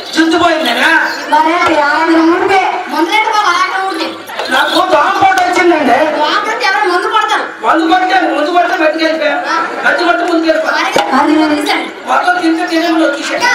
జుట్టు పోయిందేనా మరేంటి ఆరు ఉంటే ముందులేంటి బాబు అలాగే ఉంటుంది నాకు దోమపాటు వచ్చిందండి లోపలికి ఎవరు ముందు పడతారు మందు కొట్టాను ముందు కొడితే బతికెళ్ళిపోయా మధ్య కొట్టి ముందుకు వెళ్ళిపోయా అది తీసండి మొత్తం తింటే తినేలో తీసాడు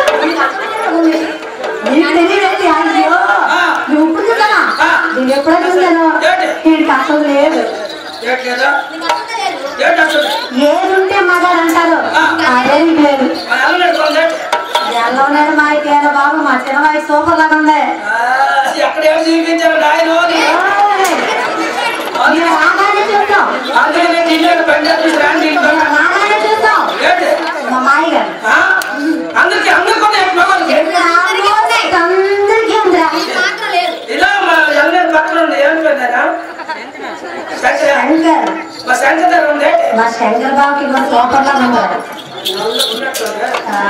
నీకు తెలియదేంటి అయ్యో ఆ. నువ్వు ఇప్పుడు చూసానా ఆ. నేను ఎప్పుడో చూసాను ఏంటి? వీడికి అసలు లేదు ఏట్లేదా ఏంటి అసలు ఏది ఉంటే మగాడు అంటారు ఆ. అదే నీకు లేదు మన అల్లనేడు కొందే ఎలా ఉన్నాడు మా ఇకేన బాబు మా చిన్నవాయి సూపర్ లాగా ఉంది ఎక్కడ ఏం చూపించారు నాయన ఓయ్, మీరు రాగానే చూద్దాం అందుకే నేను ఇల్లు పంచాయతీ రాండి మీరు రాగానే చూద్దాం ఏంటి మా మాయ గారు ఆ? అందరికి అందరికి ఉన్నాయి మగవాళ్ళకి అందరికీ ఉందిరా మాత్రం లేదు ఇలా మా ఎల్లనేడు పక్కన ఉంది ఏమి పెద్దారా శంకర శంకర్ మా శంకర్ దగ్గర ఉంది మా శంకర్ బాబుకి మా సూపర్ లాగా ఉన్నాడు ఉన్నట్లుందా? ఆ.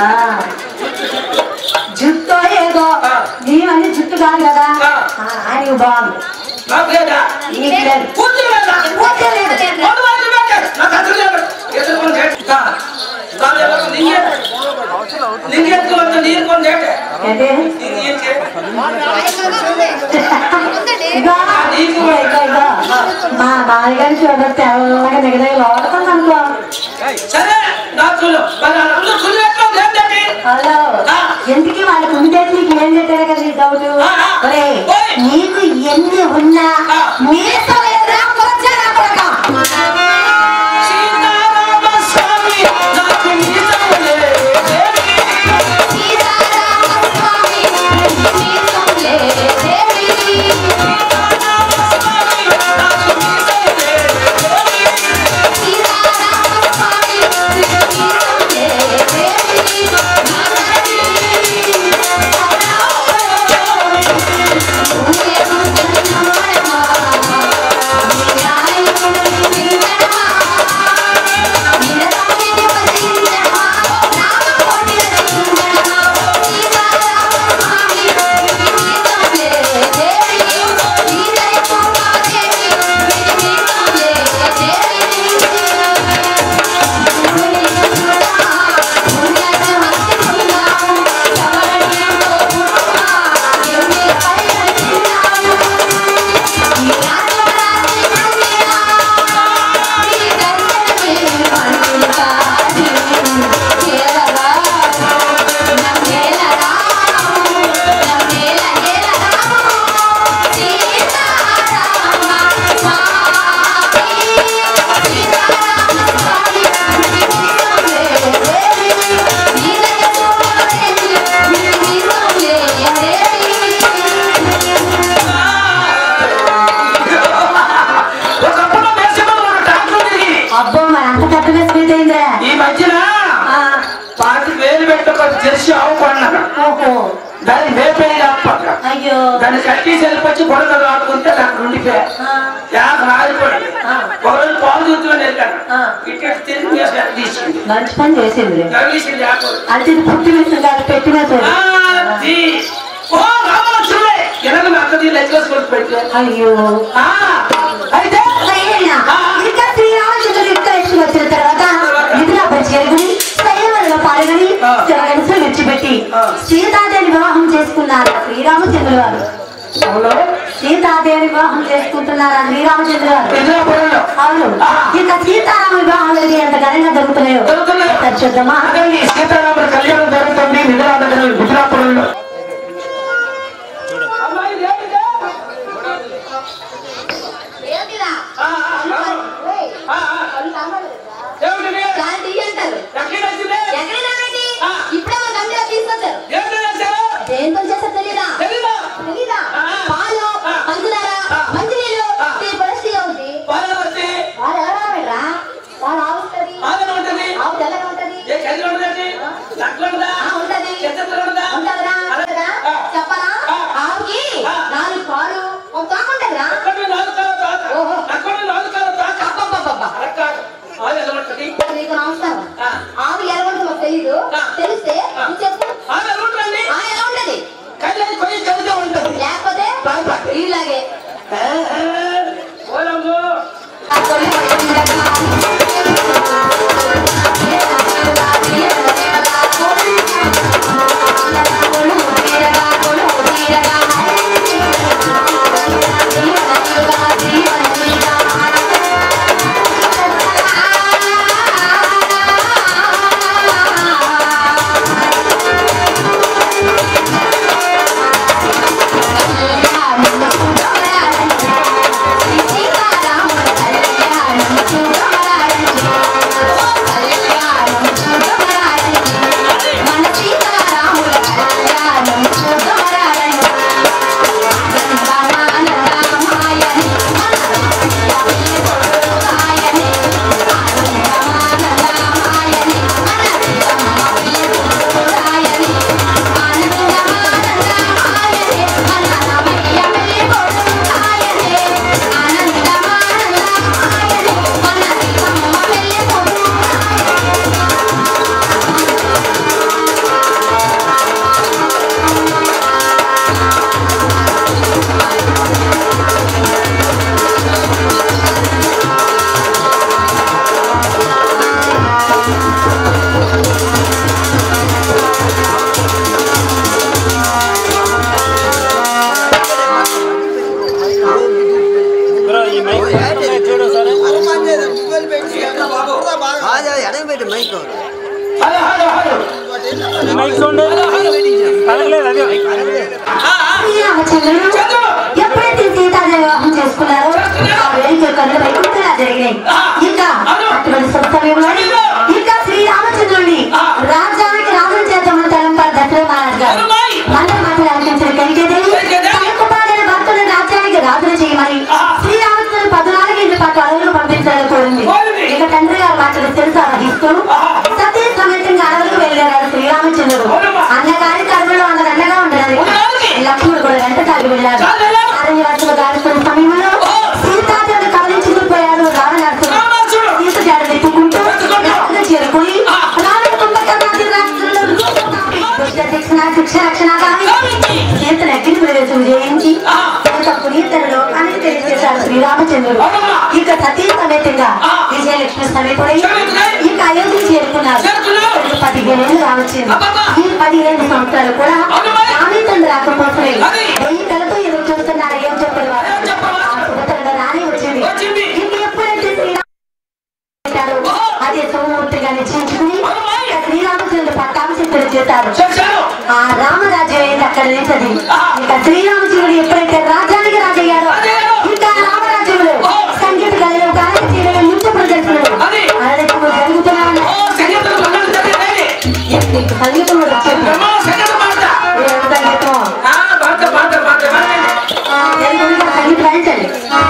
జుట్టు ఏదో ఆ. నీవన్నీ జుట్టు కాదు కదా ఆ. ఆ, ఆయనకి బాగుంది నాకు లేదా నీకు లేదు పూర్తి లేదా పూర్తి లేదు. మొదలు మొదలు పెట్టే. నాకు అసలు లేదు. ఎత్తుకొని చేయండి. కా. కాదు, ఎవరు? నింగే. నింగే ఎత్తుకొని నీరు కొని చేయండి. ఏంటి నీకు ఏం చేయాలి? ఇగో, ఇగో, ఇగో, ఇగో. మా మామగారి చూడ తెల్లగా దిగదగ లోడుతుంది అనుకో సరే నాకు చూడు. మరి అందరూ కుళ్ళు పెట్టుకోండి. ఏంటండి? హలో ఆ. ఎందుకు వాళ్ళకి ఉంటే నీకు ఏం చెప్పారు కదా ఈ డౌట్ ఆ, ఆ. ఒరేయ్, ఓయ్. నీకు ఎన్ని ఉన్నా ఆ. మీసలేదురా, కొచ్చారా కొడకా? సీతారామ స్వామి నాకు నీతం లేదే. స్వామి నాకు నీతం లేదే. ఒకప్పుడు దేశంలో మన డాక్టర్ తిరిగి అబ్బో మరి అంత కట్టుగా స్పీడ్ అయిందిరా ఈ మధ్యన ఆ, పాతి వేలు పెట్టుకో జెర్సీ ఆవు కొన్నాక ఓహో దాన్ని మేపేది అప్పక అయ్యో దాన్ని కట్టి సెలిపొచ్చి బుడగలు ఆడుకుంటే నాకు ఉండిపోయా ఆ, యాక మారిపోయింది ఆ. ఒకరోజు పాలు చూసుకొని వెళ్ళాను ఆ. ఇక్కడ తిరిగి వేసి తీసింది మంచి పని చేసింది తగిలిసింది ఆకు అది ఇది పుట్టి వేసింది అది పెట్టి వేసింది అది. ఓ రామలక్ష్మి ఎనక మా అక్క దీన్ని ఎత్తుకొని పెట్టాను అయ్యో ఆ, అయితే అయినా, ఇంకా శ్రీరామచంద్రుడు యుక్త వయసు వచ్చిన తర్వాత మిథునాపై చేరుకుని సైన్యంలో పాల్గొని ఆ. శివగణసు విడిచిపెట్టి ఆ. సీతాదేవి వివాహం చేసుకున్నారు శ్రీరామచంద్రుడు వారు అవును సీతాదేవి వివాహం చేసుకుంటున్నారా శ్రీరామచంద్ర గారు విజయపురంలో అవును ఆ. ఇక సీతారామ వివాహం అనేది ఎంత ఘనంగా జరుగుతున్నాయో జరుగుతున్నాయి. ఒకసారి చూద్దామా అదే సీతారాముల కళ్యాణం జరుగుతుంది నిజానగర్ గుజరాపురంలో అమ్మాయి లేనిదే? ఏంటిరా? ఆ, ఆ, ఏయ్, ఆ, ఆ, వాళ్ళు కనబడలేదా? ఏమిటిది? చాలా తీయి అంటారు. ఎక్కడ వచ్చింది? ఎక్కడికి రావేంటి? ఆ. ఇప్పుడే మా గంటలో తీసుకొచ్చారు ఏమిటి చేశారు? దేంతో చేస్తారు తెలీదా తెలీదా? తెలీదా ఆ. పాలు ఆ. పంచదార ఆ. మంచినీళ్ళు ఆ. టీ పరిస్థితి ఉంది పాలు వచ్చి వాళ్ళు ఎవరు రాబెట్రా వాళ్ళు ఆవుతుంది పాలు ఉంటుంది ఆవు తెల్లగా ఉంటది ఏ కదిలో ఉండదండి లక్కలు ఉండదా ఆ, ఉంటది చెత్తలు ఉండదా ఉంటది రామచంద్రుడు ఎప్పుడైతే సీతాదేవి వివాహం చేసుకున్నారో ఆ వేదిక కన్నుల వైకుంఠంగా జరిగినాయి ఇంకా అటువంటి శుభ సమయంలో ఇంకా శ్రీరామచంద్రుడిని రాజ్యానికి రాజుల చేత ఉన్న తలంపారు దశరథ మహారాజ్ గారు మన మాటలు ఆలకించిన కనికేదేవి తన కుమారుడైన భర్తను రాజ్యానికి రాజులు చేయమని శ్రీరామచంద్రుడు పద్నాలుగు ఇంటి పాటు అడవులు పంపించాలని కోరింది ఇక తండ్రి గారు మాటలు తెలుసు వహిస్తూ సతీ సమేతంగా అడవులకు వెళ్ళారు శ్రీరామచంద్రుడు అన్నగారి కర్మలో అన్నది అండగా ఉండడానికి లక్ష్మణుడు కూడా వెంట సాగి వెళ్ళారు అరణ్యవాసులు గాడుతున్న సమయంలో సీతాదేవుడు కవలించుకుపోయాడు రావణాసుడు సీత జాడ వెతుకుంటూ వెనకకు చేరుకుని రావణ కుంభకర్ణాది రాక్షసులను దుష్ట శిక్షణ శిక్ష రక్షణ గావించి సీతను అగ్ని ప్రవేశం చేయించి ఒక పునీతనలో అని తెలియజేశాడు శ్రీరామచంద్రుడు ఇక సతీ సమేతంగా విజయలక్ష్మి సమేతుడై ఇక అయోధ్య చేరుకున్నారు ఇక్కడికి పదిహేను ఏళ్ళు రావచ్చింది ఈ పదిహేను సంవత్సరాలు కూడా రామేతండు రాకపోతే వెయ్యి కలతో ఎదురు చూస్తున్నారు ఏం చెప్పారు వారు ఆ శుభతరుడు రాని వచ్చింది ఇంక ఎప్పుడైతే శ్రీరామ పెట్టారో అదే సోమమూర్తిగా నిశ్చయించుకుని ఇక శ్రీరామచంద్రుడు పట్టాభిషిక్తుడు చేశారు ఆ రామరాజ్యం ఏంటి అక్కడ నిలిచది ఇక శ్రీరామచంద్రుడు ఎప్పుడైతే రాజ్యానికి రాజయ్యారో ఇంకా రామరాజ్యంలో సంగీత గదిలో గానం చేయడం నృత్య ప్రదర్శనలు అరడెక్కువ జరుగుతున్నాయని నీకు సంగీతం కూడా వచ్చింది ఏం సంగీతం తెలుగులో సంగీతం వాయించండి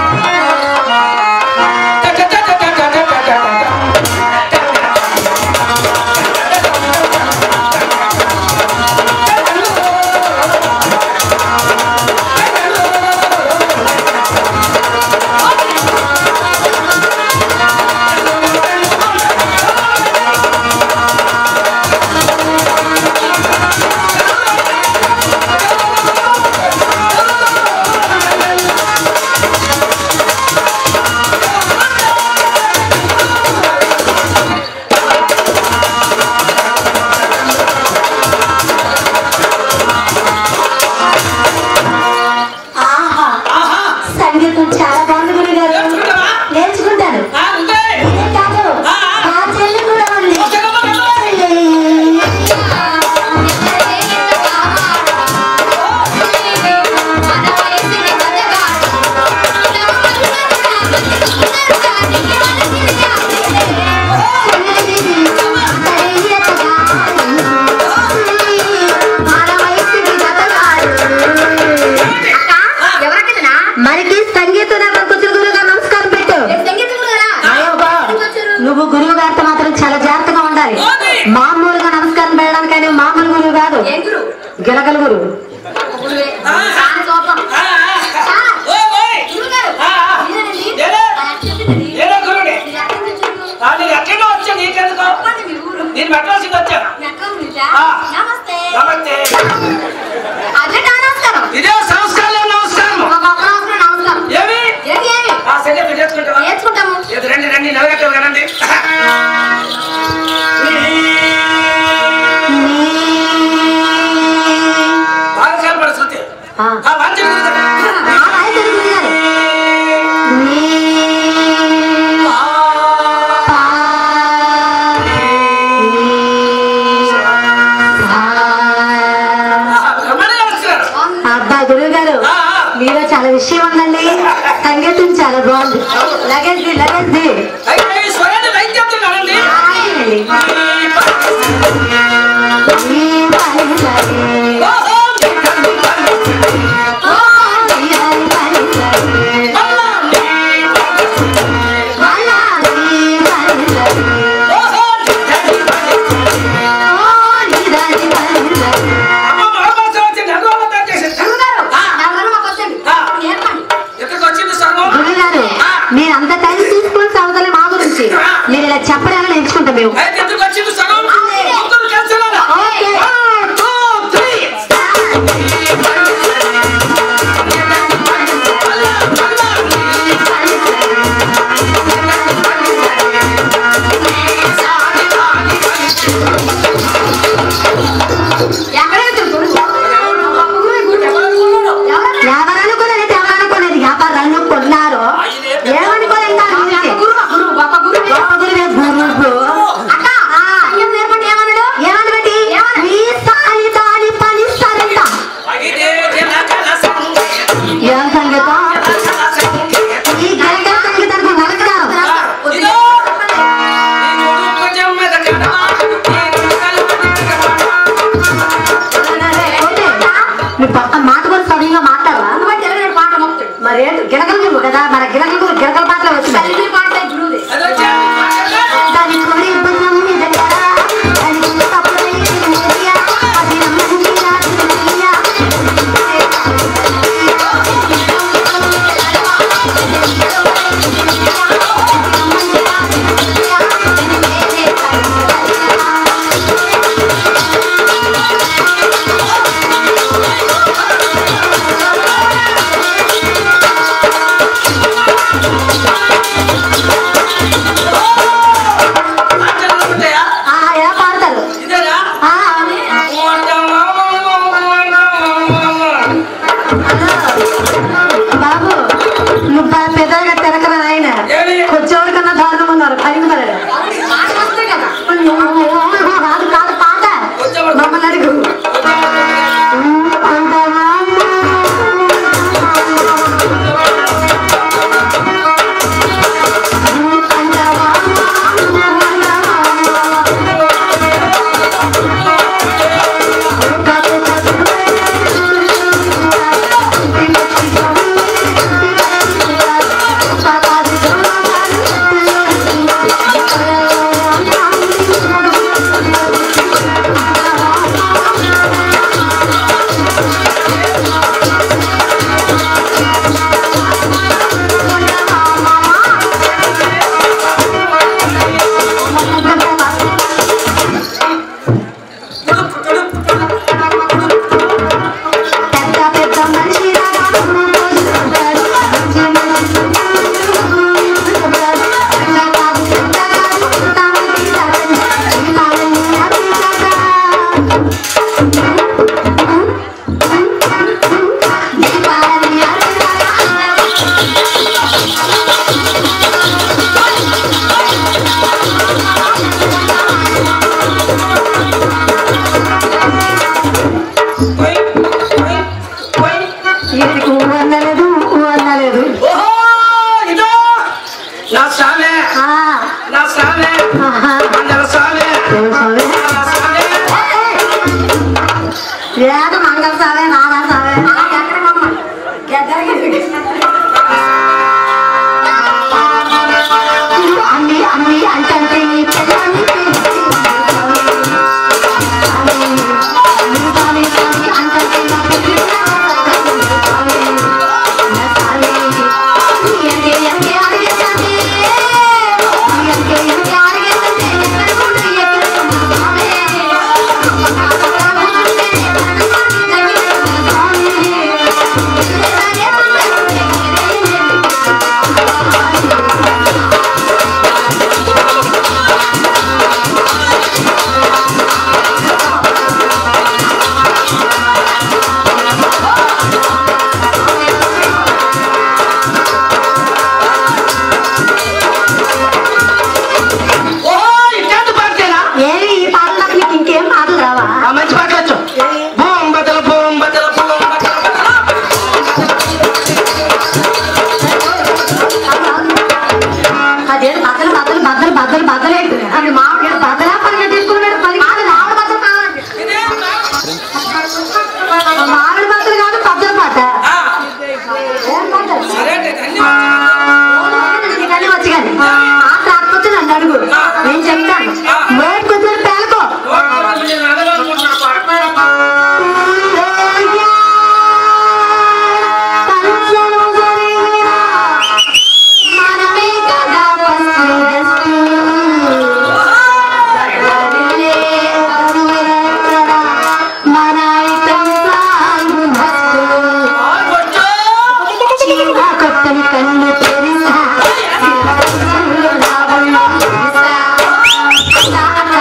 ఆహా సంగీతం చాలా బాగుంది గురుగారు నేర్చుకుంటాను ఇదే కాదు మా చెల్లి కూడా ఉంది మనకి సంగీత కూర్చుని గురుగారు నమస్కారం పెట్టు అయ్యోబా, నువ్వు గురువు గారితో మాత్రం చాలా జాగ్రత్తగా ఉండాలి మామూలుగా నమస్కారం పెట్టడానికి ఆయన మామూలు గురువు కాదు గిలగల గురువు ఎక్కడో వచ్చా నీకెందుకు నేను మెట్రాల్సింది వచ్చాను నమస్తే నమస్తే అట్లా నమస్కారం ఇదే సంస్కారం నమస్కారం ఒక నమస్కారం నమస్కారం ఏమి ఏది ఏమి ఆ సంగతి చేసుకుంటావా నేర్చుకుంటాము ఇది రండి రండి నవగట్టం వినండి బాగా కనపడు శృతి ఆ. ఆ వాద్యం గురించి ఆ, వాయించండి గురుగారు. పా, సా. ఆ, బ్రహ్మాండంగా వస్తున్నారు. అబ్బా గురువు గారు ఆ, ఆ. మీలో చాలా విషయం ఉందండి సంగీతం చాలా బాగుంది లగేజ్ది లగేజ్ది అయితే ఈ స్వరాన్ని వైద్యం వినండి ఆగండి. ఈ పని సరి. ఓహో! ఓ, ఈ హరి పని సరి. మళ్ళా! మళ్ళా ఈ పని సరి. ఓహో! ఓ, ఈ హరి పని సరి. అమ్మ మహాభారతం వచ్చి నగోపతం చేసేస్తా. ఆ, ఆ. ఎక్కడికి వచ్చింది సర్వం గురుగారు మీరు అంత టైం తీసుకొని చదవాలి మా గురించి మీరు ఇలా చెప్పడానికి నేర్చుకుంటాం మేము అయితే ఎందుకు వచ్చింది సగం ముగ్గురు కలిసినారా? ఓకే. One, two, three. ఎవరనుకున్నది ఎవరనుకున్నది వ్యాపారాలు కొన్నారు ఏమనుకోలేదు దాని గురించి గొప్ప గురువే గురువు ఆ, ఏమని బట్టి? మీ సాలి దాని పని సరంట. నువ్వు పక్క మాట కూడా సవ్యంగా మాట్లాడవా అందువల్ల తెలుగు పాట మొత్తం మరి ఏంటి గిలగల నువ్వు కదా మన గిలగలు గిలగల పాటలు వచ్చింది తెలుగు పాట గురువుది అదే చేయాలి. దాని కొడి బుద్ధం మీద కరా, దాని తప్పులై తెలియా, అది నమ్మని రాజు తెలియా. ఆచరణలు ఉంటాయా? ఆ, ఎలా పాడతారు ఇదేనా? ఆ, బాబు నువ్వు పె- పెద్దగా తిరగరా ఆయన ఏమి? కొంచెం కన్నా దారుణం ఉన్నారు పైన మరి పాట వస్తాయి కదా కాదు కాదు పాట కొంచెం- మమ్మల్ని అడుగు పెద్ద పెద్ద మనిషి ఈయనకు అన్నలేదు అన్నలేదు ఓహో, ఇదో నా స్వామి ఆ, నా స్వామి ఆహా. అందర స్వామి ఏం స్వామి? నా స్వామి ఏదో మంగళ సావే నారా సావే ఎక్కడ మమ్మల్ని అమ్మి అమ్మి అంటే అంటే నీ పిల్లని ఓహో ఇట్లాంటి పాటేనా ఏమి ఈ పాటలు నీకు ఇంకేం పాటలు రావా ఆ మంచి పాటలు వచ్చు బూమ్ బదల బూమ్ బదల బూమ్ బదల బదల అదేంటి బద్దలు బద్దలు బద్దలు బద్దలు బద్దలు ఏంటి అది మామిడి బద్దలా పని తీసుకున్నాడు పని కాదు మామిడి బద్దలు కావాలి మామిడి బద్దలు కాదు బద్దలు పాట ఆ, ఏం పాట సరే అంటే అన్ని నీకన్నీ వచ్చి కానీ ఆ రాకపోతే నన్ను అడుగు నేను చెప్తాను మోట్ కొంచెం పేలకో ఓట్లు నేను అడగాలనుకుంటున్నా పాట. మనమే కదా ఫస్ట్ మన ఐటమ్ సాంగ్ మస్తు ఆ, కొట్టు. చీర కొట్టని కన్ను తెరిసా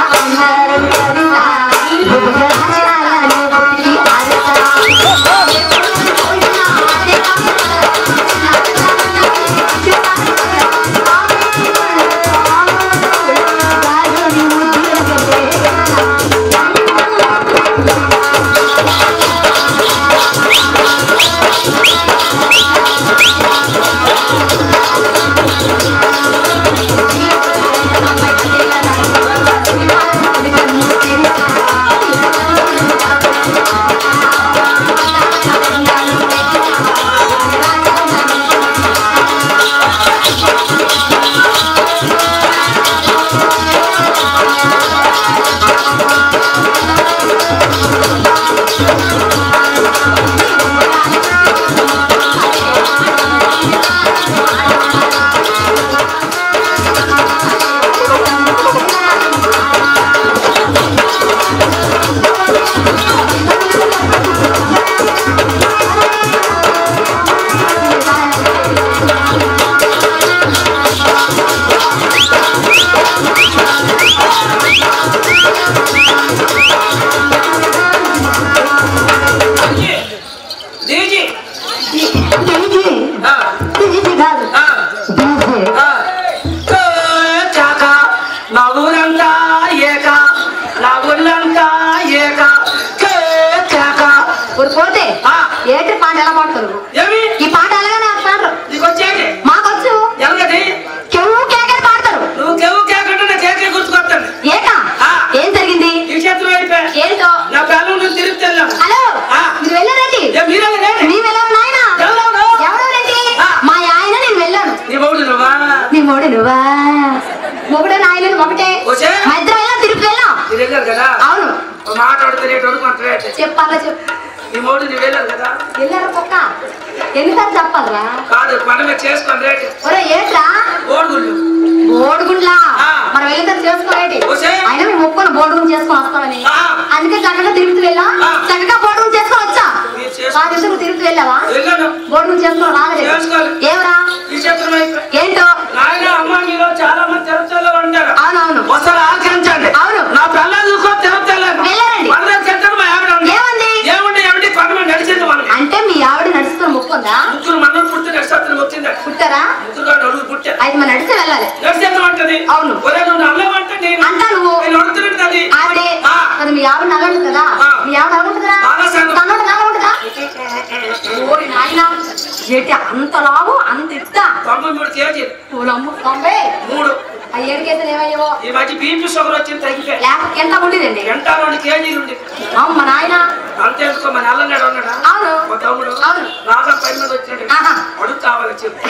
పాటలు ఎలా పాడతారు ఏమి ఈ పాట ఎలాగనే వస్తారు నీకు వచ్చేది మాకొచ్చు ఎలాగది చెవు కేకలు పాడతారు నువ్వు కేవు కేకంటే నా కేకే గుర్తుకొస్తాను ఏకా ఆ. ఏం జరిగింది ఈ చేతులు అయిపోయా ఏంటో నా పిల్లలు నేను తిరిగి వెళ్ళాము హలో ఆ. మీరు వెళ్ళారండి ఏ మీరే మేము వెళ్ళాము నాయన ఎవరెవరు? ఎవరెవరండి ఆ. మా ఆయన నేను వెళ్ళాను నీ బౌడు నువ్వా నీ మొగుడు నువ్వా మొగుడు నాయన ఒకటే వచ్చే? మా ఇద్దరం వెళ్ళాం తిరుపతి వెళ్ళాం మీరు వెళ్ళారు కదా అవును ఒక మాట అడుగుతానేటోడు కొంత రేట్ చెప్పాలా చెప్పు నీ మౌడు నువ్వు వెళ్ళారు కదా వెళ్ళారా పక్క ఎన్నిసార్లు చెప్పాలరా కాదు మనమే చేసుకొని రేట్ ఒరే ఏంట్రా ఓడుగుళ్ళు బోడుగుండ్లా ఆ. మనం వెళ్ళిన చేసుకోలేటి వచ్చే? అయినా మేము మొక్కుని బోర్డు చేసుకొని వస్తామని ఆ. అందుకే చక్కగా తిరుపతి వెళ్ళాం ఆ. చక్కగా బోర్డు చేసుకొని వచ్చా మీరు చేసుకో- మా తెలుసు నువ్వు తిరుపతి వెళ్ళావా వెళ్ళాను బోర్డు చేసుకొని రాలేదు చేసుకోవాలి. ఏమరా ఈ చేతులు అయిపోయి ఏంటో నాయన అమ్మ మీలో చాలా మంది తిరుపతిలో ఉంటారు అవునవును ఒకసారి ఆచరించండి అవును. నా పిల్లలు చూసుకొని తిరుపతి వెళ్ళాను వెళ్ళారండి. పర్లేదు చెప్తాను మా ఆవిడ ఉంది. ఏమంది ఏముంది ఏమిటి కొంతమంది నడిచింది మనకి అంటే మీ ఆవిడ నడుచుకుని మొక్కుందా ముగ్గురు మనలు పుట్టి నడిచేస్తున్న వచ్చింది పుట్టారా ముగ్గురు నడుగు పుట్టారు అయితే మనం నడిచి వెళ్ళాలి నడిచేద్దాం అంటది అవును. ఒరే నువ్వు నల్లమంటే నేను అంటా నువ్వు నేను నడుతున్నది అది ఆవిడే ఆ. మరి మీ ఆవిడ నల్లంటుంది కదా ఆ. మీ ఆవిడ నల్లంటుందిరా బాగా సన్నం. తన్నోడు నల్లంటుందా ఓరి నాయన ఏంటి అంత లావు అంత ఇట్టా తొంభై మూడు కేజీ ఓలమ్మ తొంభై మూడు ఆ ఏడు కేసులు ఏమయ్యవో ఈ మధ్య బీపీ షుగర్ వచ్చింది తగ్గిపోయి లేకపోతే ఎంత ఉండేదండి గంట రెండు కేజీలు ఉంది అమ్మ నాయన అంతే ఎందుకో మన అల్లన్నాడు ఉన్నాడా అవును మా తమ్ముడు అవును. రాజా పని మీద వచ్చాడు ఆహా. అడుగు కావాలి చెప్పు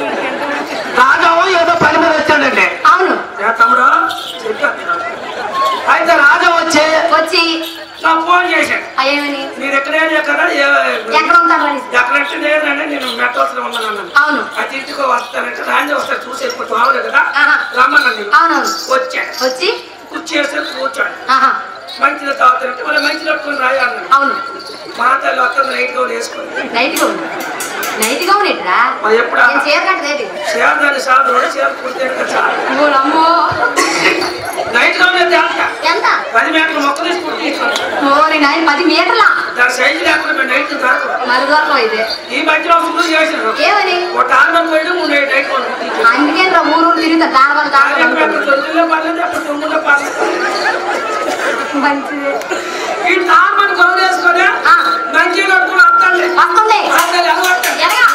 రాజా ఏదో పని మీద వచ్చాడండి అవును ఏ తమ్ముడు చెప్పు అయితే రాజా వచ్చి వచ్చి నాకు ఫోన్ చేశాడు అయ్యేమని మీరు ఎక్కడైనా కదా ఏ- ఎక్కడ ఉంటారు అని ఎక్కడంటే నేనండి నేను మెట్రోస్లో ఉన్నాను అన్నాను అవును అది ఇంటికి వస్తానంటే రాజా వస్తే చూసి వెళ్ళిపోతే రావాలి కదా ఆహా. రమ్మన్నాను నేను అవునవును వచ్చాడు వచ్చి కూర్చేసి కూర్చోడు ఆహా మంచిగా తాగుతానంటే మళ్ళీ మంచి పట్టుకొని రాయాలి అవును మా తల్లి వస్తుంది నైట్ గా వేసుకొని నైట్ గా ఉంది నైట్ గా ఉన్నట్టురా మరి ఎప్పుడు నేను చీర కట్టలేదు చేయాలని సార్ రెండు చేయాలి కుడితే చాలు ఓలమ్మో నైట్ గా ఉన్నది అంత ఎంత పది మీటర్ల మొక్క తీసి కుట్టి ఓరి నాయన పది మీటర్లా దాని సైజు లేకుండా మేము నైట్ దొరకదు మరి దూరం అయితే ఈ మధ్యలో ఫుల్ చేసినారు ఏమని ఒక టార్మన్ పోయి మూడు నైట్ నైట్ అందుకే రా ఊరు ఊరు తిరుగుతారు దాని దాని తొమ్మిదిలో పర్లేదు అప్పుడు తొమ్మిదిలో పర్లేదు మంచిది ఈ టార్మన్ గౌరవ వేసుకొని ఆ. మంచిగా కట్టుకుని వస్తాండి వస్తుంది వస్తాండి, అలవాటు. ఎరగా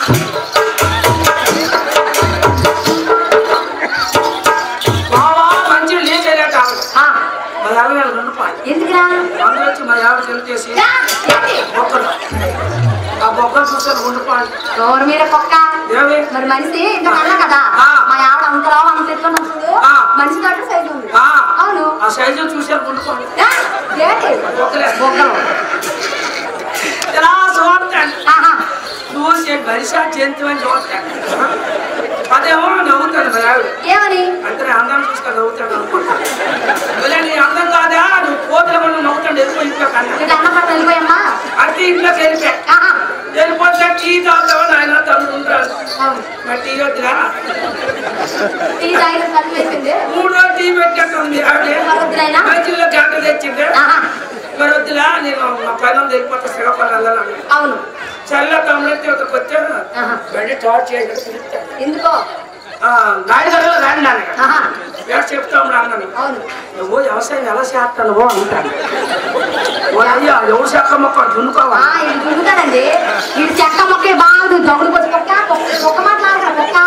బావా మంచిగా లీక్ అయ్యాట ఆ, మా యాభై రెండు పాయింట్ ఎందుకురా అందరూ వచ్చి మా యాభై హెల్ప్ చేసి రా, ఏంటి? బొక్కలు ఆ బొక్కలు చూసారు రెండు పాయింట్ ఎవరి మీద కుక్క ఏమి మరి మనిషి ఇంకా అన్నా కదా ఆ. మా ఆవిడ అంత రావు అంత ఎత్తున్నా చూడు ఆ. మనిషి తోట సైజు ఉంది ఆ, అవును ఆ సైజు చూసారు రెండు పాయింట్ రా, ఏంటి బొక్కలే బొక్కలు ఇలా చూస్తాను ఆహా చూసి బరిసా జంతువు అని చూస్తాను అదేమో నవ్వుతాను మా ఆవిడ ఏమని అంటే అందరం చూసుకొని నవ్వుతాను ఇలా నీ అందం కాదా నువ్వు కోతుల వల్ల నవ్వుతాడు ఎక్కువ ఇంట్లో కన్నా నీకు అన్న పట్ల వెళ్ళిపోయమ్మా అంటే ఇంట్లోకి వెళ్ళిపోయా ఆహా వెళ్ళిపోతే టీ తాగుతావని ఆయన తమ్ముడు ఉంటాడు అవును మరి టీ వద్దురా టీ తాగిన కలిపేసింది మూడు రోజులు టీ పెట్టేస్తుంది ఆవిడ మరి వద్దునైనా? మంచిలో గంట తెచ్చింది ఆహా మరి వద్దులా నేను మా పైన వెళ్ళిపోతే శ్రీకాకుళం వెళ్ళాలని అవును చల్ల తమ్ముడైతే ఒకరికి వచ్చాను ఆహా. బండి టార్చ్ చేసి ఎందుకో నాయుడు గారు రాండి నాన్న ఆహా పేరు చెప్తాము అన్నాను అవును నువ్వు వ్యవసాయం ఎలా చేస్తాను అంటాను ఓ అయ్యా ఎవరు చెక్క మొక్క ఆ, దున్నుకోవాలి ఇది దున్నుతాడండి ఇది చెక్క మొక్కే బాగుంది దొంగలు కొచ్చి కుక్క కుక్క మాట్లాడతారు కుక్క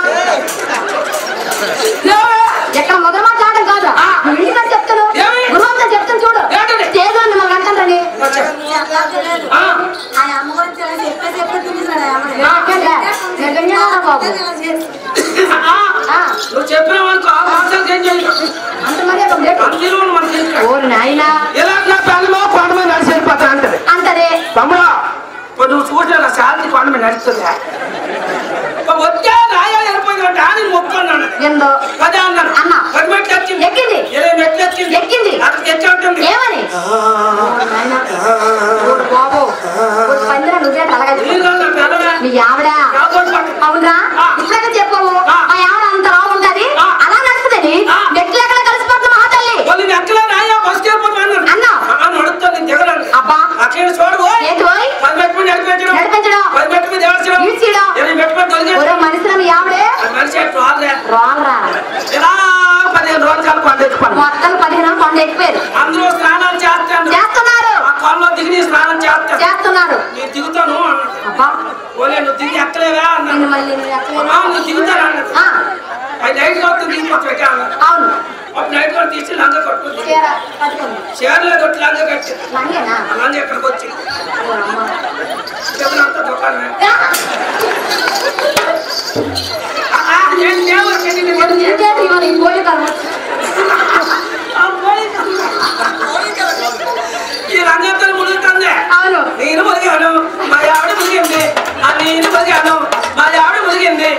ఎక్కడ మొదలు మాట్లాడడం కాదు ఆ. నువ్వు ఇంటికి వచ్చి చెప్తాను ఏమి? గృహంతో చెప్తాను చూడు ఏంటది? స్టేజ్ లో మిమ్మల్ని అంటారని ఆ, ఆయన అమ్మ గురించి అలా చెప్పే చెప్పే తినేసాడు బాబు ఆ, ఆ, నువ్వు చెప్పిన వాళ్ళకి ఆ భాషలకు ఏం చేయదు అంత మరి ఒక లేటు. అందరూ మనకి తెలుసు. ఓరి నాయనా ఇలా నా పెళ్ళమో కొండ మీద నడిచి వెళ్ళిపోతా అంటది అంతదే తమ్ముడా ఇప్పుడు నువ్వు చూసిన నా శాంతి కొండ మీద నడుస్తుందా వచ్చే రాయా వెళ్ళిపోయింది అంటే ఆయన మొక్కున్నాను ఎందో పదే అన్నాను అన్నా. పది మెట్లు ఎక్కింది ఎక్కింది. ఇరవై మెట్లు ఎక్కింది ఎక్కింది. అక్కడికి ఎక్కి ఉంటుంది ఏమని ఓరి నాయనా. ఓరి బాబు ఓరి పందిరా నువ్వే అలాగే నీలో నా పెళ్ళమే. మీ ఆవిడ ఎవరితో పాటు? అవునా ఆ. ఇట్లాగే చెప్పావు ఆ. మా ఆవిడ అంత రావు ఉంటది ఆ. అలా నడుస్తుందని ఆ. నెట్లు ఎక్కడ కలిసిపోతున్నా మా తల్లి వాళ్ళు ఎక్కలే రాయా బస్ వెళ్ళిపోతున్నా అన్నాను అన్నా. ఆ, నడుస్తుంది దిగరాను అబ్బా అక్కడ చూడు పోయ్. ఏంటి పోయ్ పది మెట్టు మీద నడిపించడం నడిపించడం పది మెట్టు మీద ఏడ్చడం ఈడ్చడం. ఇరవై మెట్టు మీద తొలగించడం. ఒరే మనిషిన మీ ఆవిడే అది మనిషి ఎట్టు రాదులే. రాలరా ఇలా పదిహేను రోజులు కాదు పండు ఎత్తుకోండి మొత్తం పదిహేను కొండ ఎక్కిపోయారు అందరూ స్నానాలు చేస్తాను చేస్తున్నారు ఆ కాలంలో దిగి నీ స్నానం చేస్తాను చేస్తున్నారు ఓలే నువ్వు దిగి ఎక్కలేవా అన్నా నిన్ను మళ్ళీ నేను ఎక్కలేనా? ఆ, నువ్వు దిగుతారా అన్నది ఆ, అది నైట్ మొత్తం దిగిపోతుంది అన్నారు అవును అప్పుడు నైట్ కూడా తీసి లంగ కట్టుకుంది చీర కట్టుకోండి చీరలో కొట్టి లంగ కట్టి లంగేనా ఆ లంగ ఎక్కడికి వచ్చి ఓ అమ్మ. చెప్పినంత దుకాణమే రా. ఆ, ఆ, ఏం లేవు, చెల్లి, నేను మరి ఇంకేంటి ఇవాళ ఈ పోయి కర్మ? ఆ, పోయి. ఈ రంగంతో ముడుగుతుంది అవును నేను మురిగాను మా ఆవిడ మురిగింది ఆ నేను మురిగాను మా ఆవిడ మురిగింది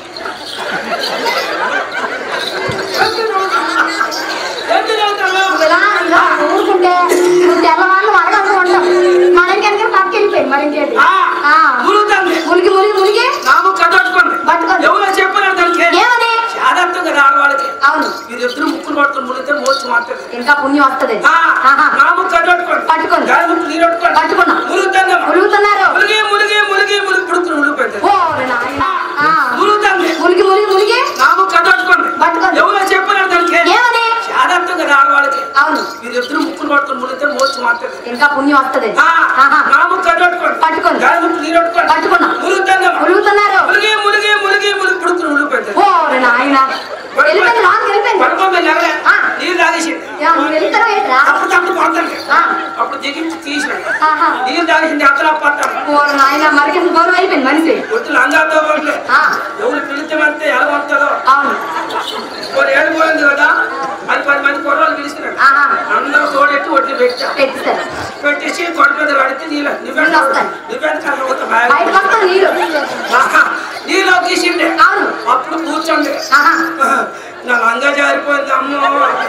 ఎందుకు నవ్వుతావు? ఇలా ఇలా ఊరుకుంటే నువ్వు తెల్లవాళ్ళు అడగదు ఉంటాం మన ఇంకెనక పక్కకి వెళ్ళిపోయింది మరి ఇంకేంటి ఆ, ఆ. మురుగుతుంది ములిగి ములిగి ములిగి నాము కట్టట్టుకోండి పట్టుకోండి. ఎవరో చెప్పారు దానికి ఏమని శాదార్థంగా ఆడవాళ్ళకి అవును వీరిద్దరు ముక్కులు పట్టుకుని ముడితే మోచి మాత్రమే ఇంకా పుణ్యం వస్తుంది ఆ, ఆహా. నాము కట్టట్టుకోండి పట్టుకోండి. గాలి ముక్కు నీరు పట్టుకోండి పట్టుకున్నాం. మురుగుతుందమ్మా ములుగుతున్నారు ములిగి ములిగి ములిగి ములిగి పుడుకుని ములిగిపోయింది ఓ నాయనా. ఆ. మురుగుతుంది ములిగి ములిగి ములిగి నాము కట్టట్టుకోండి పట్టుకోండి. ఎవరో చెప్పారు దానికి ఏమని శాదార్థంగా ఆడవాళ్ళకి అవును వీరిద్దరు ముక్కులు పట్టుకుని ముడితే మోచి మాత్రమే ఇంకా పుణ్యం వస్తుంది ఆ, ఆహా. నాము కట్టట్టుకోండి పట్టుకోండి. గాలి ముక్కు నీరు పట్టుకోండి పట్టుకున్నాం. మురుగుతుందమ్మా ములుగుతున్నారు ములిగి ములిగి ములిగి ములిగి పుడుకుని ములిగిపోయింది ఓ నాయన వెళ్ళిపోయింది లోనికి వెళ్ళిపోయింది పడుకోండి లేవలే ఆ. నీళ్ళు తాగేసింది యా, నువ్వు వెళ్తారా ఏంట్రా తప్పుడు తప్పుడు కొడతాను ఆ. అప్పుడు దిగి తీసినాడు ఆహా. నీళ్ళు తాగేసింది అత్తలా పడతాను ఓ నాయన మరికి గౌరవం అయిపోయింది మనిషి ఒత్తులు అందాతో పడలే ఆ, ఎవరు పిలిచామంటే ఎలా వస్తుందో అవును కొన్ని ఏడు పోయింది కదా అది పది మంది కుర్రాలు పిలిచినాడు ఆహా అందరూ తోడెట్టి ఒడ్లు పెట్టా పెట్టిస్తారు పెట్టేసి కొండ మీద పడితే నీళ్ళు నువ్వే నీళ్ళు వస్తాయి. నువ్వే కళ్ళ బయటకు వస్తా నీళ్ళు నీళ్ళు తీసిండే అవును అప్పుడు కూర్చోండి ఆహా నా లంగా జారిపోయింది అమ్మో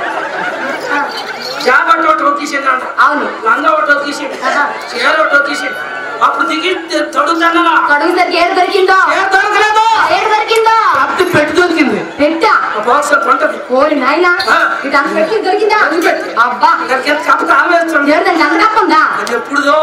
ఆ, జాబట్ ఒకటి ఒక్కేసింది అంట అవును లంగా ఒకటి ఒక్కేసింది ఆహా. చీర ఒకటి ఒక్కేసింది అప్పుడు దిగి తొడుగుతున్నా కడుగుసరికి ఏడు దొరికిందో ఏ దొరకలేదు ఏడు దొరికిందో అప్పుడు పెట్టి దొరికింది పెట్టా ఆ బాక్స్ కొంటది ఓరి నాయన ఆ. ఇటు అంత పెట్టి దొరికిందా అది పెట్టి. అబ్బా దానికి ఎంత కప్ప ఆలోచిస్తుంది ఏడు దానికి అంత కప్పుందా అది ఎప్పుడుదో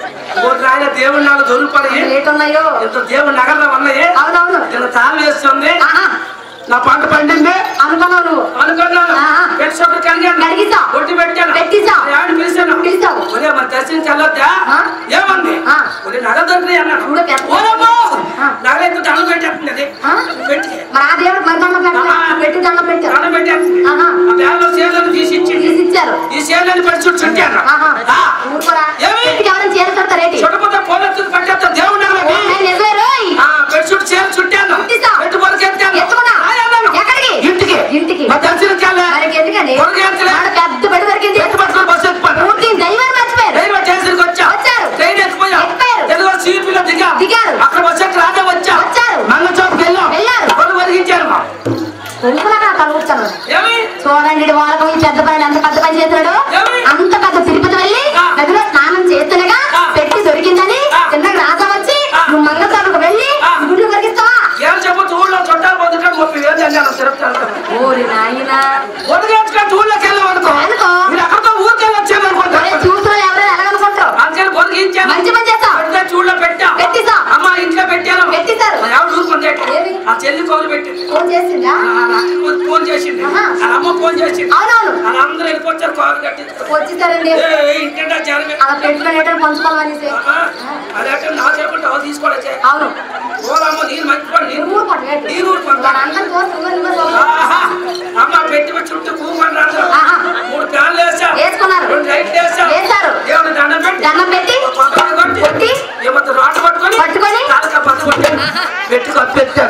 ఓ నాయన దేవుడి నాకు దొరికిపడి లేట్ ఉన్నాయో ఇంత దేవుడి నగరంలో ఉన్నాయి అవునవును నేను తాళం వేస్తుంది ఆహా నా పంట పండింది అనుకున్నావు నువ్వు అనుకున్నాను ఆ. పెట్టి చోటు కడిగాను కడిగిస్తా. కొట్టి పెట్టాను పెట్టిస్తా. ఆవిడ పిలిచాను పిలిచావు. ఒరే మరి దర్శించాలొద్దా ఆ. ఏమంది ఆ. ఒరే నగ దొరికినాయి అన్నాడు చూడు పెద్ద- ఓరమ్మో ఆ. నగలైతే దండం పెట్టేస్తుంది అది ఆ? పెట్టి మరి ఆ దేవుడు మరి దండం పెట్టాలి ఆ. పెట్టి దండం పెట్టారు దండం పెట్టేస్తుంది ఆహా. ఆ బ్యాగ్లో సేవలను తీసి ఇచ్చింది తీసి ఇచ్చారు ఈ సేవలను పెట్టి చుట్టూ చుట్టాను ఆహా ఆ. ఊరుకోరా ఏమి? పెట్టి ఎవరైనా చీర కడతారేటి చుట్టపోతే పోలెత్తుకు పట్టేస్తా దేవుడి నగలకి నిజమే రోయ్ ఆ, పెట్టి చుట్టూ సేవ చుట్టాను చుట్టేసా? పెట్టి పొలకెత్తాను ఎత్తుకున్నా ఎక్కడికి ఇంటికి ఇంటికి మా దర్శనం చాలే మనకి ఎందుకని పొరగా ఎంతలే? ఆడ పెద్ద బడి దొరికింది పెట్టి పట్టుకొని బస్సు ఎత్తుకోను పూర్తి దైవాన్ని మర్చిపోయారు రైల్వే స్టేషన్కి వచ్చా వచ్చారు. ట్రైన్ ఎత్తిపోయా ఎక్కారు. తెలుగు సీపీలో దిగా దిగారు. అక్కడ వచ్చాక రాజా వచ్చా వచ్చారు. మంగళ చౌక్ వెళ్ళాం వెళ్ళారు. వాళ్ళు వరిగించారు మా కొనుక్కున్నాక కలుగుతాను ఏమి చూడండి ఈడు వాళ్ళకం ఈ పెద్ద పని అంత పెద్ద పని చేస్తున్నాడు ఏమి? అంత పెద్ద తిరుపతి వెళ్ళి ఆ. నదిలో స్నానం చేస్తుండగా ఆ. పెట్టి దొరికిందని ఆ. చిన్నగా రాజా వచ్చి ఆ. నువ్వు మంగళసారుకు వెళ్ళి ఆ. గుడ్లు కరిగిస్తావా ఏం చెప్పొచ్చు ఊళ్ళో చుట్టాలు పొద్దుట ముప్పై వేలు అన్నాను తిరుపతి ఓరి నాయనా వదిలేసుకొని ఊళ్ళోకి వెళ్ళాం అనుకో అనుకో. మీరు అక్కడితో ఊరికెళ్ళి వచ్చాను అనుకుంటా ఒరే చూసిన ఎవరో ఎలాగనుకుంటారు అందుకని పొదిగించాను మంచి పని చేస్తావు పెడితే చూడలో పెట్టా పెట్టిసా. అమ్మ ఇంట్లో పెట్టాను పెట్టిసారు. మా ఆవిడ ఊరుకుంది ఏమి? ఆ చెల్లి కౌలు పెట్టింది ఫోన్ చేసిందా ఆ, నాకు ఫోన్ చేసింది ఆహా. వాళ్ళ అమ్మ ఫోన్ చేసింది అవునవును వాళ్ళందరూ వెళ్ళిపోతారు కాలు కట్టి వచ్చేసారండి ఇంటింటా జరగ అలా పెట్టుకునేటప్పుడు పంచుకోవాలనేసి అదే నా చెప్పండి అవి తీసుకోవాలి అవును ఓలమ్మ నీరు మంచిపడి నీరు ఊరు పట్టలేదు నీరు ఊరుకుంటా అందరు చూసి నువ్వు నువ్వు చూడు. ఆహా, అమ్మ పెట్టి చుట్టూ కూమని రాదు ఆహా. మూడు ఫ్యాన్లు వేసాం వేసుకున్నారు. రెండు లైట్లు వేసాం వేశారు. దేవుడు దండం పెట్టి దండం పెట్టి పక్కన కొట్టి కొట్టి ఏమంత రాటు పట్టుకొని పట్టుకొని కాలుక పక్క కొట్టి పెట్టి కప్పెట్టాడు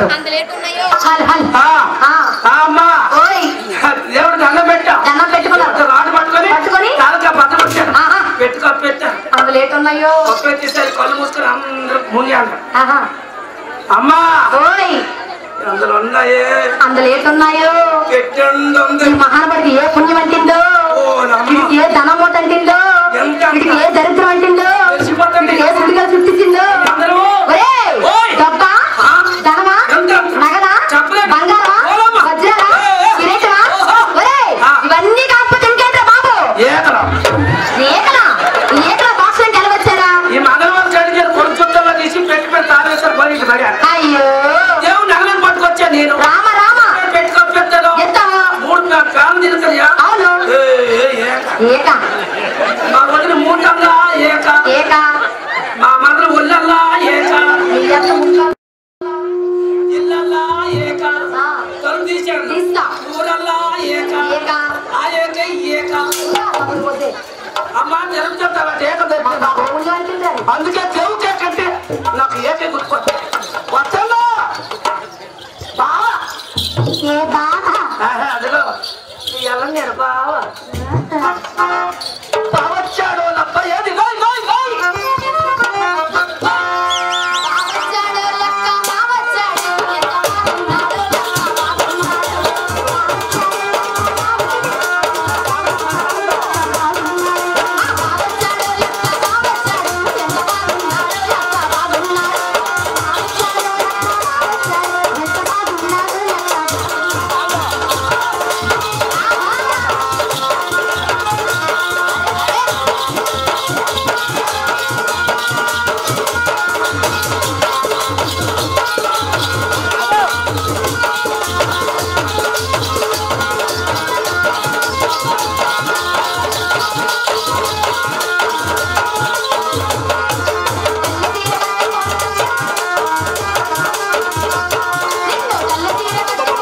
హల్ హల్ ఆ, ఆ. ఆ అమ్మ ఓయ్ దేవుడు దండం పెట్టా దండం పెట్టుకున్నారు రాటు పట్టుకొని పట్టుకొని కాలుక పక్క కొట్టాడు ఆహా. పెట్టి కప్పెట్టా అందులో ఏటున్నాయో కప్పెట్టేసరి కళ్ళు మూసుకొని అందరూ మునిగాడు ఆహా అమ్మా ఓయ్ అందులో ఉన్నాయే అందులో ఏటున్నాయో పెట్టండి ఈ మహానపడికి ఏ పుణ్యం అంటిందో ఓ నమ్మ వీడికి ఏ ధనం మూట అంటిందో ఎంత వీడికి ఏ దరిద్రం అంటిందో తెలిసిపోతుంది. వీడికి ఏ సుడిగా చుట్టిందో అందరూ ఒరేయ్ ఓయ్. డబ్బా ఆ? ధనమా ఎంత? నగదా చెప్పలేదు. బంగారమా ఓలమ్మ. వజ్రాలా ఏ, ఏ. కిరీటమా ఓహో. ఒరేయ్ ఆ. ఇవన్నీ కాకపోతే ఇంకేంట్రా బాబు ఏకరా ఏకలా ఏకలా బాక్స్ నుంచి ఎలా వచ్చారా ఈ మంగళవారం చడిగారు కొడుకు చుట్టంలో తీసి పెట్టి పెట్టి తాగేస్తారు బయట పడారు అయ్యో దేవుడు నగలను పట్టుకొచ్చా నేను రామ రామ పెట్టి కప్పెత్తాను ఎత్తావా మూడు కాలం తిరుగుతాయా అవును ఏ, ఏ, ఏక. ఏక మా వదిన మూటల్లా ఏక ఏక మా మదన ఒళ్ళల్లా ఏక ఎంత ముందు ఇల్లల్లా ఏక ఆ. తలుపు తీశాను తీస్తా. ఊరల్లా ఏక ఏక. ఆ ఏక ఈ ఏక తమ్ముడు పోతే అమ్మ తెలుగు చెప్తావా ఏక తెప్పింది నాకు తమ్ముడు అంటుంటారు అందుకే తెలుగు చెక్కంటే నాకు ఏకే గుర్తుకొచ్చా వచ్చమ్మా బావా ఏ బాగా ఆహా, అదిగో ఈ ఎల్లనేరు బావా బావచ్చాడు లబ్బ ఏది గోయ్ గోయ్ గోయ్ వచ్చాడు లెక్క మా వచ్చాడు ఎంత బాగున్నాడు లెక్క బాగున్నాడు వచ్చాడు లెక్క మా వచ్చాడు ఎంత బాగున్నాడు లెక్క బాగున్నాడు నిన్ను కళ్ళ తీర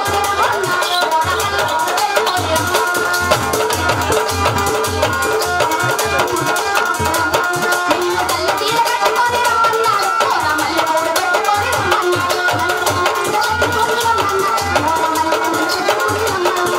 నిన్ను కళ్ళ తీర కట్టుకొని రమ్మన్నాడు కోర మల్లె పూలు పెట్టుకొని రమ్మన్నాడు పెట్టుకొని రమ్మన్నాడు కోర మల్లె పూలు పెట్టుకొని రమ్మన్నాడు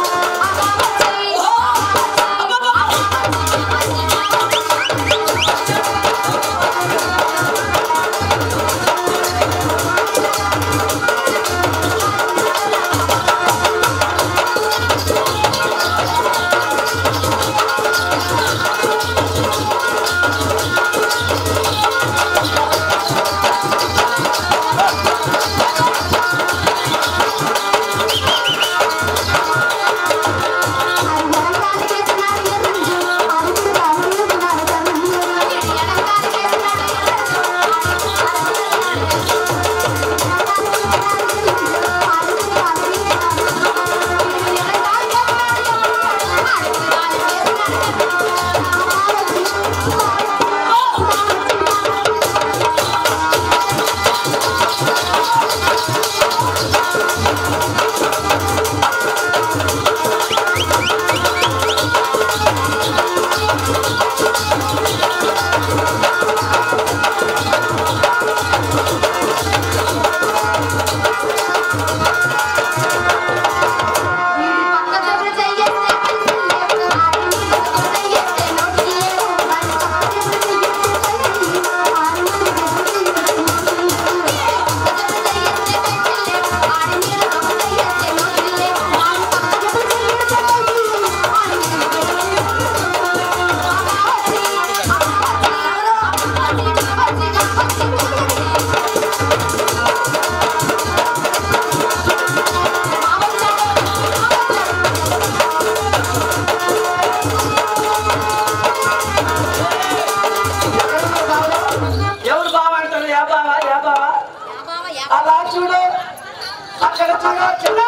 ఎవరు బావ అంటారు యా బావా యా బావా అలా చూడు అక్కడ చూడు చిన్న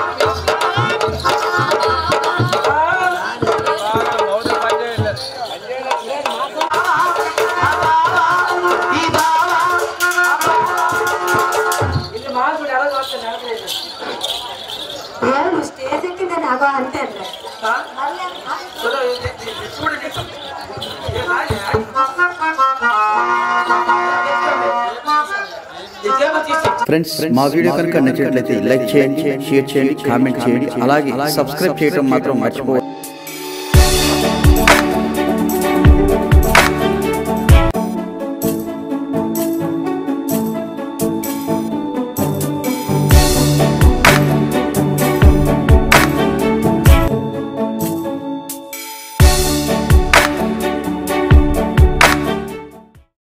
ఇది మానసుడు ఎలా చూస్తాను ఎవరు స్టేజ్ ఎక్కింది నాకు అంతే చూడు ఇది- ఇది చూడు ఇది. ఇది రాయి. ఇదేమో తీసి ఫ్రెండ్స్ మా వీడియో కనుక నచ్చినట్లయితే లైక్ చేయండి షేర్ చేయండి కామెంట్ చేయండి అలాగే సబ్స్క్రైబ్ చేయడం మాత్రం మర్చిపోవద్దు